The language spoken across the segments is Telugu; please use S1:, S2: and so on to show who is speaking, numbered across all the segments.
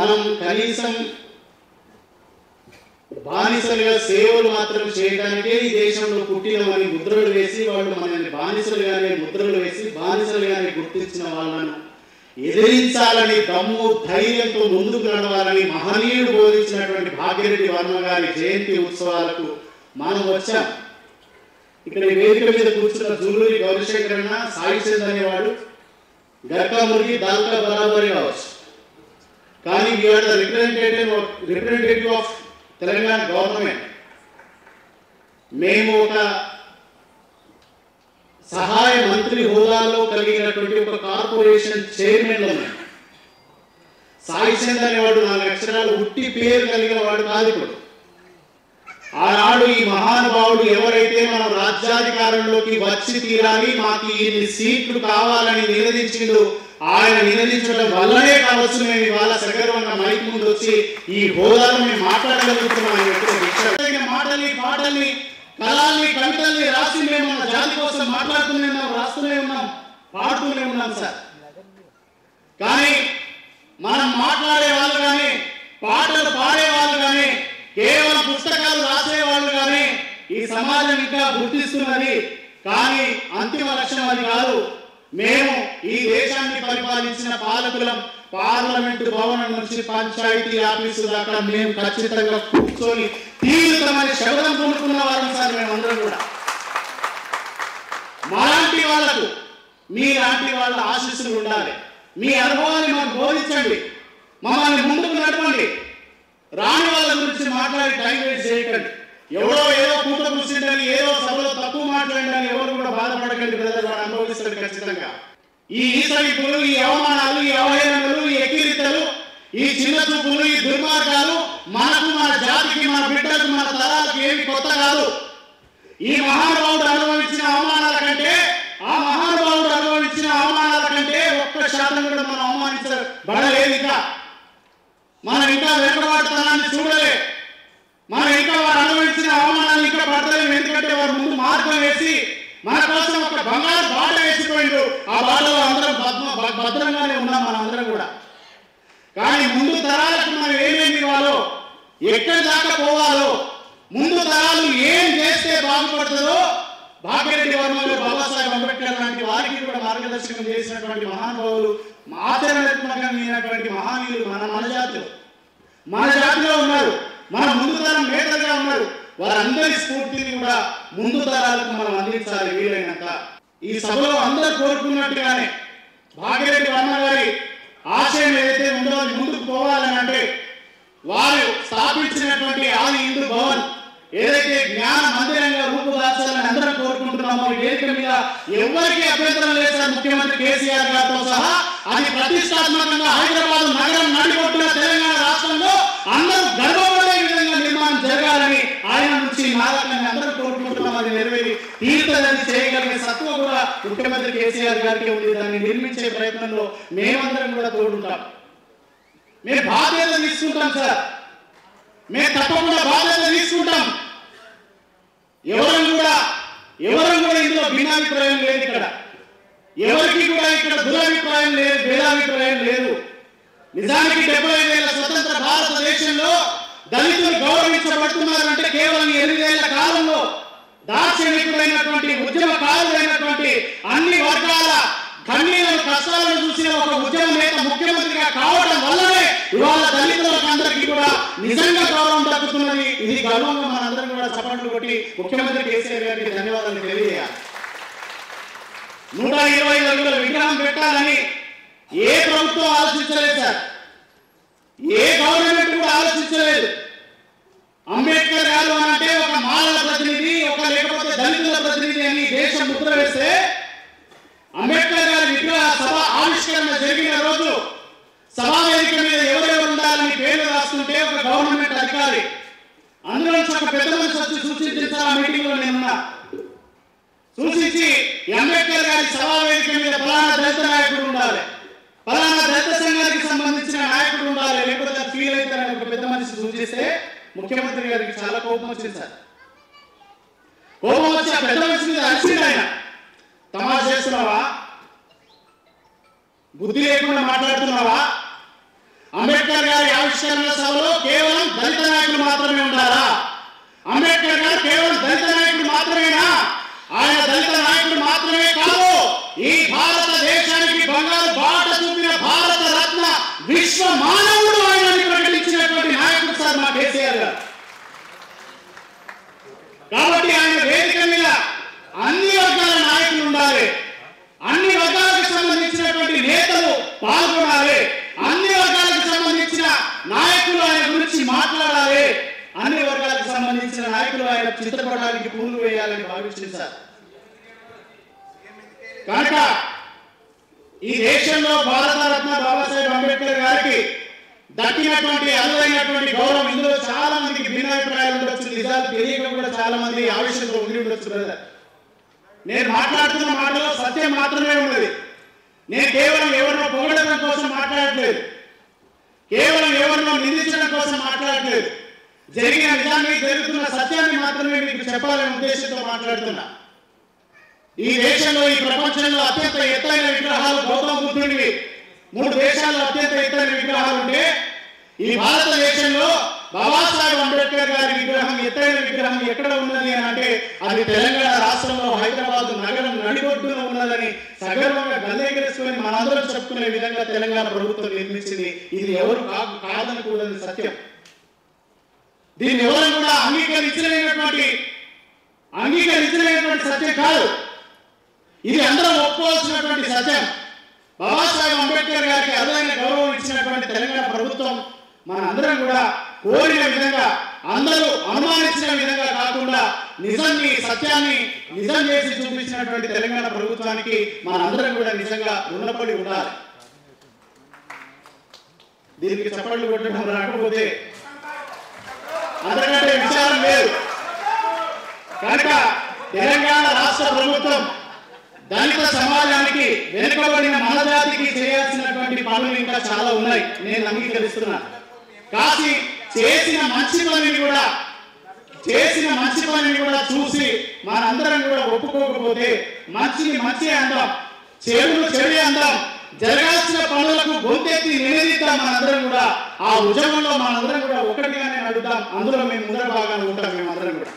S1: మనం కనీసం బానిసలుగా సేవలు మాత్రం చేయడానికే ఈ దేశంలో పుట్టినమని ముద్రలు వేసి వాళ్ళు మనల్ని బానిసలుగానే ముద్రలు వేసి బానిసలుగానే గుర్తించిన వాళ్ళను ఎదిరించాలని దమ్ము ధైర్యంతో ముందుకు నడవాలని మహనీయుడు బోధించినటువంటి భాగ్యరెడ్డి వర్మ గారి జయంతి ఉత్సవాలకు మనం వచ్చాం ఇక్కడ ఈ వేదిక మీద కూర్చున్న జూలూరి గౌరీశంకరన్న సాయి చంద్ అనేవాడు గర్కా మురిగి దాల్కా బరాబరి కావచ్చు కానీ we are the representative representative of Telangana government మేము ఒక సహాయ మంత్రి హోదాలో కలిగినటువంటి ఒక కార్పొరేషన్ చైర్మన్ సాయి చంద్ అనేవాడు నాలుగు అక్షరాలు ఉట్టి పేరు కలిగిన వాడు కాదు ఇప్పుడు ఆనాడు ఈ మహానుభావుడు ఎవరైతే మనం రాజ్యాధికారంలోకి వచ్చి తీరాలి మాకు ఇన్ని సీట్లు కావాలని నినదించిండు ఆయన నినదించడం వల్లనే కావచ్చు మేము ఇవాళ సగర్వంగా మైక్ ముందు వచ్చి ఈ హోదాలో మేము మాట్లాడగలుగుతున్నాం అని చెప్పి ఒక విషయం. తగిన మాటల్ని పాటల్ని కళల్ని కవితల్ని రాసి మేము మన జాతి కోసం మాట్లాడుతూనే ఉన్నాం రాస్తూనే ఉన్నాం పాడుతూనే ఉన్నాం సార్ కానీ మనం మాట్లాడే వాళ్ళు కానీ పాటలు పాడే వాళ్ళు కానీ కేవలం పుస్తకాలు రాసే వాళ్ళు కానీ ఈ సమాజం ఇంకా గుర్తిస్తున్నది కానీ అంతిమ లక్ష్యం అది కాదు మేము ఈ దేశాన్ని పరిపాలించిన పాలకులం పార్లమెంటు భవనం నుంచి పంచాయతీ ఆఫీసు దాకా మేము ఖచ్చితంగా కూర్చొని తీరుతామని శబ్దం కొనుక్కున్న వారం సార్ మేమందరం కూడా మాలాంటి వాళ్లకు మీలాంటి వాళ్ళ ఆశీస్సులు ఉండాలి మీ అనుభవాన్ని మాకు బోధించండి మమ్మల్ని ముందుకు నడవండి రాని వాళ్ళ గురించి మాట్లాడి టైం వేస్ట్ చేయకండి ఎవడో ఏదో కూత కూర్చుంటని ఏదో సభలో తక్కువ మాట్లాడని ఎవరు కూడా బాధపడకండి బ్రదర్ వాడు అనుభవిస్తాడు ఖచ్చితంగా ఈ ఈసలిపులు ఈ అవమానాలు ఈ అవహేళనలు ఈ ఎక్కిరితలు ఈ చిన్న చూపులు ఈ దుర్మార్గాలు మనకు మన జాతికి మన బిడ్డలకు మన తరాలకు ఏమి కొత్త కాదు ఈ మహానుభావుడు అనుభవించిన అవమానాల కంటే ఆ మహానుభావుడు అనుభవించిన అవమానాల కంటే ఒక్క శాతం కూడా మనం అవమానించబడలేదు ఇంకా మనం ఇంకా వెనుకబాటుతనాన్ని చూడలే మనం ఇంకా వారు అనుభవించిన అవమానాలు ఇంకా పడతలేము ఎందుకంటే వారు ముందు మార్గం వేసి మన కోసం ఒక బంగారు బాట వేసిపోయిండు ఆ బాటలో అందరం భద్ర- భ- భద్రంగానే ఉన్నాం మనం అందరం కూడా కానీ ముందు తరాలకు మనం ఏమేమి ఇవ్వాలో ఎక్కడి దాకా పోవాలో ముందు తరాలు ఏం చేస్తే బాగుపడుతుందో భాగ్యరెడ్డి వర్మ గారు బాబాసాహెబ్ అంబేద్కర్ లాంటి వారికి కూడా మార్గదర్శకం చేసినటువంటి మహానుభావులు ఆచరణాత్మకమైనటువంటి మహానీయులు మన మన జాతిలో మన జాతిలో ఉన్నారు మన ముందు తరం నేతలుగా ఉన్నారు వారందరి స్ఫూర్తిని కూడా ముందు తరాలకు మనం అందించాలి వీలైనంత ఈ సభలో అందరూ కోరుకున్నట్టుగానే భాగ్యరెడ్డి వర్మ గారి ఆశయం ఏదైతే ఉందో అది ముందుకు పోవాలని అంటే వారు స్థాపించినటువంటి ఆది హిందూ భవన్ ఏదైతే జ్ఞాన మందిరంగా రూపుదాల్చాలని అందరం కోరుకుంటున్నామో ఈ వేదిక మీద ఎవరికి అభ్యంతరం లేదు సార్ ముఖ్యమంత్రి కేసీఆర్ గారితో సహా అది ప్రతిష్టాత్మకంగా హైదరాబాద్ నగరం నడిపొట్టిన తెలంగాణ రాష్ట్రంలో అందరూ గర్వపడే విధంగా నిర్మాణం జరగాలని ఆయన నుంచి నాగరికని అందరూ కోరుకుంటున్నాం అది నెరవేరి తీర్థదని చేయగలిగే సత్వం కూడా ముఖ్యమంత్రి కేసీఆర్ గారికి ఉంది దాన్ని నిర్మించే ప్రయత్నంలో మేమందరం కూడా తోడుంటాం మేము బాధ్యత తీసుకుంటాం సార్ మేము తప్పకుండా బాధ్యత తీసుకుంటాం ఎవరం కూడా ఎవరం కూడా ఇందులో భిన్నాభిప్రాయం లేదు ఇక్కడ ఎవరికి కూడా ఇక్కడ దురభిప్రాయం లేదు భేదాభిప్రాయం లేదు నిజానికి డెబ్బై వేల స్వతంత్ర భారతదేశంలో దళితులు గౌరవించబడుతున్నారంటే కేవలం ఎనిమిదేళ్ల కాలంలో దార్శనికుడైనటువంటి ఉద్యమకారుడైనటువంటి అన్ని వర్గాల కన్నీలను కష్టాలను చూసిన ఒక ఉద్యమ నేత ముఖ్యమంత్రిగా కావడం వల్లనే ఇవాళ దళితులకు అందరికీ కూడా నిజంగా గౌరవం దక్కుతున్నది ఇది గర్వంగా మనందరం కూడా చప్పట్లు కొట్టి ముఖ్యమంత్రి కేసీఆర్ గారికి ధన్యవాదాలు తెలియజేయాలి నూట ఇరవై అడుగుల విగ్రహం పెట్టాలని ఏ ప్రభుత్వం ఆలోచించలేదు సార్ ఏ గవర్నమెంట్ కూడా ఆలోచించలేదు అంబేద్కర్ గారు అని అంటే ఒక మాలల ప్రతినిధి ఒక లేకపోతే దళితుల ప్రతినిధి అని దేశం ముద్ర వేస్తే అంబేద్కర్ గారి విగ్రహ సభ ఆవిష్కరణ జరిగిన రోజు సభా వేదిక మీద ఎవరెవరు ఉండాలని పేర్లు రాస్తుంటే ఒక గవర్నమెంట్ అధికారి అందులో నుంచి ఒక పెద్ద మనిషి వచ్చి సూచించిన ఆ మీటింగ్ లో నేనున్నా సూచించి ఈ అంబేద్కర్ గారి సభా వేదిక మీద ఫలానా దళిత నాయకుడు ఉండాలి ఫలానా దళిత సంఘానికి సంబంధించిన నాయకుడు ఉండాలి లేకపోతే ఫీల్ అవుతారని ఒక పెద్ద మనిషి సూచిస్తే ముఖ్యమంత్రి గారికి చాలా కోపం వచ్చింది సార్ కోపం వచ్చి ఆ పెద్ద మనిషి మీద అరిచింది ఆయన తమాషా చేస్తున్నావా బుద్ధి లేకుండా మాట్లాడుతున్నావా అంబేద్కర్ గారి ఆవిష్కరణ సభలో కేవలం దళిత నాయకులు మాత్రమే ఉండాలా అంబేద్కర్ గారు కేవలం దళిత నాయకుడు మాత్రమేనా ఆయన దళిత నాయకుడు మాత్రమే కాదు ఈ భారతదేశానికి బంగారు బాట చూపిన భారత రత్న విశ్వ మానవుడు ఆయన ప్రకటించినటువంటి నాయకుడు సార్ మా కేసీఆర్ గారు కాబట్టి ఆయన వేదిక మీద అన్ని వర్గాల నాయకులు ఉండాలి అన్ని వర్గాలకు సంబంధించినటువంటి నేతలు పాల్గొనాలి అన్ని వర్గాలకు సంబంధించిన నాయకులు ఆయన గురించి మాట్లాడాలి అన్ని వర్గాలకు సంబంధించిన నాయకులు ఆయన చిత్రపటానికి పూలు వేయాలని భావించింది సార్ కనుక ఈ దేశంలో భారతరత్న బాబాసాహెబ్ అంబేద్కర్ గారికి దక్కినటువంటి అరుదైనటువంటి గౌరవం ఇందులో చాలా మందికి భిన్నాభిప్రాయాలు ఉండొచ్చు నిజాలు తెలియక కూడా చాలా మంది ఆవేశంతో ఉండి ఉండొచ్చు బ్రదర్ నేను మాట్లాడుతున్న మాటలో సత్యం మాత్రమే ఉన్నది నేను కేవలం ఎవరినో పొగడడం కోసం మాట్లాడట్లేదు కేవలం ఎవరినో నిందించడం కోసం మాట్లాడట్లేదు జరిగిన నిజాన్ని జరుగుతున్న సత్యాన్ని మాత్రమే మీకు చెప్పాలనే ఉద్దేశంతో మాట్లాడుతున్నా ఈ దేశంలో ఈ ప్రపంచంలో అత్యంత ఎత్తైన విగ్రహాలు గౌతమ బుద్ధుడివి మూడు దేశాల్లో అత్యంత ఎత్తైన విగ్రహాలు ఉంటే ఈ భారతదేశంలో బాబాసాహెబ్ అంబేద్కర్ గారి విగ్రహం ఎత్తైన విగ్రహం ఎక్కడ ఉన్నది అని అంటే అది తెలంగాణ రాష్ట్రంలో హైదరాబాద్ నగరం నడిబొడ్డున ఉన్నదని సగర్వంగా గల్లెగరేసుకొని మనందరం చెప్పుకునే విధంగా తెలంగాణ ప్రభుత్వం నిర్మించింది ఇది ఎవరు కాదు కాదనకూడని సత్యం దీన్ని ఎవరు కూడా అంగీకరించలేనటువంటి అంగీకరించలేనటువంటి సత్యం కాదు ఇది అందరం ఒప్పుకోవాల్సినటువంటి సత్యం బాబాసాహెబ్ అంబేద్కర్ గారికి అరుదైన గౌరవం ఇచ్చినటువంటి తెలంగాణ ప్రభుత్వం మన అందరం కూడా కోరిన విధంగా అందరూ అనుమానించిన విధంగా కాకుండా నిజాన్ని సత్యాన్ని నిజం చేసి చూపించినటువంటి తెలంగాణ ప్రభుత్వానికి మనందరం కూడా నిజంగా రుణపడి ఉండాలి దీనికి చప్పట్లు కొట్టడం రాకపోతే అంతకంటే విచారం లేదు కనుక తెలంగాణ రాష్ట్ర ప్రభుత్వం దళిత సమాజానికి వెనుకబడిన మనజాతికి చేయాల్సినటువంటి పనులు ఇంకా చాలా ఉన్నాయి నేను అంగీకరిస్తున్నా కాసి చేసిన మంచి పనిని కూడా చేసిన మంచి పనిని కూడా చూసి మనందరం కూడా ఒప్పుకోకపోతే మంచిని మంచి అందాం చెడును చెడు అందాం జరగాల్సిన పనులకు గొంతెత్తి నిలదీద్దాం మనందరం కూడా ఆ ఉద్యమంలో మనందరం కూడా ఒకటిగానే నడుద్దాం అందులో మేము ముందర భాగాన్ని ఉంటాం మేమందరం కూడా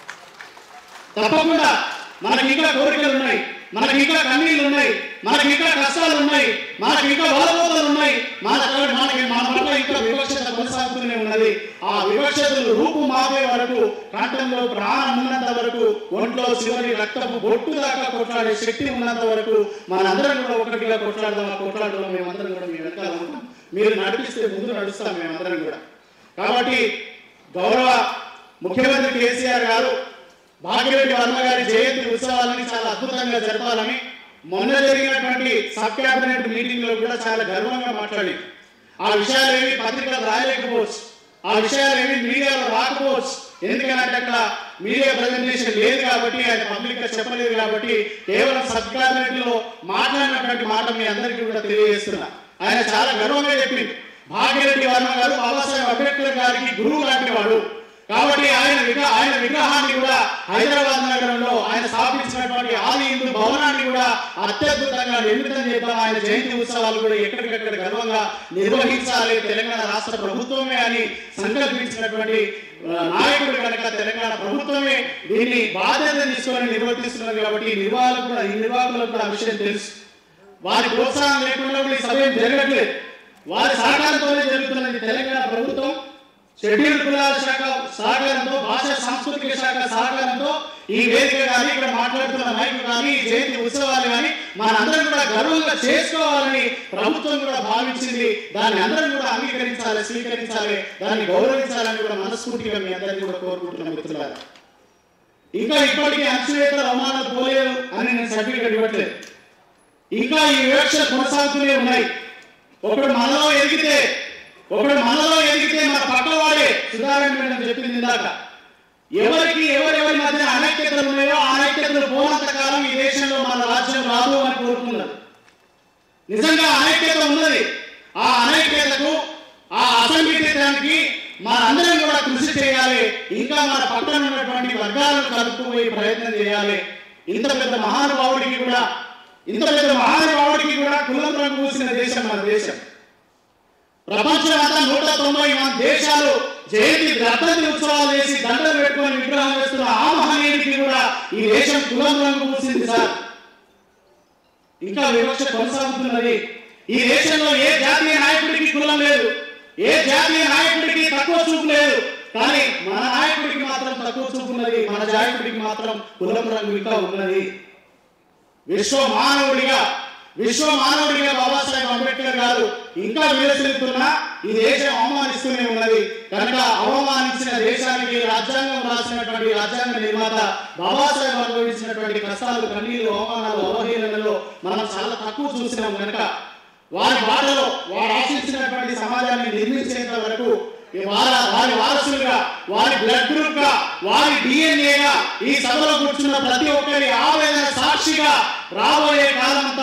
S1: తప్పకుండా మనకి ఇంకా కోరికలు ఉన్నాయి మనకి ఇంకా కన్నీళ్ళు ఉన్నాయి మనకి ఇంకా కష్టాలు ఉన్నాయి మనకి ఇంకా బలబోధలు ఉన్నాయి మన మనకి మన పట్ల ఇంకా వివక్షత కొనసాగుతూనే ఉన్నది ఆ వివక్షతలు రూపు మాపే వరకు కంఠంలో ప్రాణం ఉన్నంత వరకు ఒంట్లో చివరి రక్తపు బొట్టు దాకా కొట్లాడే శక్తి ఉన్నంత వరకు మనందరం కూడా ఒకటిగా కొట్లాడదాం ఆ కొట్లాడడం మేమందరం కూడా మీ వెనకాల ఉంటాం మీరు నడిపిస్తే ముందు నడుస్తాం మేమందరం కూడా కాబట్టి గౌరవ ముఖ్యమంత్రి కేసీఆర్ గారు భాగ్యరెడ్డి వర్మ గారి జయంతి ఉత్సవాలని చాలా అద్భుతంగా జరపాలని మొన్న జరిగినటువంటి సబ్ క్యాబినెట్ మీటింగ్ లో కూడా చాలా గర్వంగా మాట్లాడి ఆ విషయాలు ఏమి పత్రికలు రాయలేకపోవచ్చు ఆ విషయాలు ఏమి మీడియాలో రాకపోవచ్చు ఎందుకంటే అక్కడ మీడియా ప్రజెంటేషన్ లేదు కాబట్టి ఆయన పబ్లిక్ గా చెప్పలేదు కాబట్టి కేవలం సబ్ క్యాబినెట్ లో మాట్లాడినటువంటి మాట మీ అందరికీ కూడా తెలియజేస్తున్నా ఆయన చాలా గర్వంగా చెప్పింది భాగ్యరెడ్డి వర్మ గారు బాబాసాహెబ్ అంబేద్కర్ గారికి గురువు లాంటి వాడు కాబట్టి ఆయన విగ్రహ ఆయన విగ్రహాన్ని కూడా హైదరాబాద్ నగరంలో ఆయన స్థాపించినటువంటి ఆది హిందూ భవనాన్ని కూడా అత్యద్భుతంగా నిర్మితం చేద్దాం ఆయన జయంతి ఉత్సవాలు కూడా ఎక్కడికక్కడ గర్వంగా నిర్వహించాలి తెలంగాణ రాష్ట్ర ప్రభుత్వమే అని సంకల్పించినటువంటి ఆ, నాయకుడు కనుక తెలంగాణ ప్రభుత్వమే దీన్ని బాధ్యత తీసుకొని నిర్వర్తిస్తున్నది కాబట్టి ఈ నిర్వాహకులు కూడా ఈ నిర్వాహకులకు కూడా ఆ విషయం తెలుసు వారి ప్రోత్సాహం లేకుండా కూడా ఈ సభ ఏం జరగట్లేదు వారి సహకారంతోనే జరుగుతున్నది తెలంగాణ ప్రభుత్వం షెడ్యూల్ కులాల శాఖ సహకారంతో భాషా సాంస్కృతిక శాఖ సహకారంతో ఈ వేదిక కానీ ఇక్కడ మాట్లాడుతున్న నాయకులు కానీ ఈ జయంతి ఉత్సవాలు కానీ మనందరం కూడా గర్వంగా చేసుకోవాలని ప్రభుత్వం కూడా భావించింది దాన్ని అందరం కూడా అంగీకరించాలి స్వీకరించాలి దాన్ని గౌరవించాలని కూడా మనస్ఫూర్తిగా మీ అందరినీ కూడా కోరుకుంటున్నాం మిత్రులారా ఇంకా ఇప్పటికీ అణచివేతల అవమానాలు పోలేదు అని నేను సర్టిఫికెట్ ఇవ్వట్లేదు ఇంకా ఈ వివక్ష కొనసాగుతూనే ఉన్నాయి ఒకడు మనలో ఎదిగితే ఒకడు మనలో ఎదిగితే మన పక్కవాడే సుధాకర్ మేడం చెప్పింది ఇందాక ఎవరికి ఎవరెవరి మధ్య అనైక్యతలు ఉన్నాయో ఆ అనైక్యతలు పోనంత కాలం ఈ దేశంలో మన రాజ్యం రాదు అని కోరుకున్నారు నిజంగా అనైక్యత ఉన్నది ఆ అనైక్యతకు ఆ అసంఘటితానికి మనందరం కూడా కృషి చేయాలి ఇంకా మన పక్కన ఉన్నటువంటి వర్గాలను కలుపుకుపోయే ప్రయత్నం చేయాలి ఇంత పెద్ద మహానుభావుడికి కూడా ఇంత పెద్ద మహానుభావుడికి కూడా కులం రంగు పూసిన దేశం మన దేశం ప్రపంచం అంతా నూట తొంభై మంది దేశాలు జయంతి వర్ధంతి ఉత్సవాలు చేసి దండలు పెట్టుకొని విగ్రహం వేస్తున్న ఆ మహనీయుడికి కూడా ఈ దేశం కులం రంగు పూసింది సార్ ఇంకా వివక్ష కొనసాగుతున్నది ఈ దేశంలో ఏ జాతీయ నాయకుడికి కులం లేదు ఏ జాతీయ నాయకుడికి తక్కువ చూపు లేదు కానీ మన నాయకుడికి మాత్రం తక్కువ చూపు ఉన్నది మన నాయకుడికి మాత్రం కులం రంగు ఇంకా ఉన్నది విశ్వ మానవుడిగా విశ్వ మానవుడిగా బాబాసాహెబ్ అంబేద్కర్ గారు ఇంకా విలసిల్లుతున్నా ఈ దేశం అవమానిస్తూనే ఉన్నది కనుక అవమానించిన దేశానికి రాజ్యాంగం రాసినటువంటి రాజ్యాంగ నిర్మాత బాబాసాహెబ్ అనుభవించినటువంటి కష్టాలు కన్నీళ్లు అవమానాలు అవహేళనలో మనం చాలా తక్కువ చూసినాం కనుక వారి బాటలో వారు ఆశించినటువంటి సమాజాన్ని నిర్మించేంత వరకు ఈ వార వారి వారసులుగా వారి బ్లడ్ గ్రూప్ గా వారి డిఎన్ఏగా ఈ సభలో కూర్చున్న ప్రతి ఒక్కరి ఆవేదన సాక్షిగా రాబోయే కాలం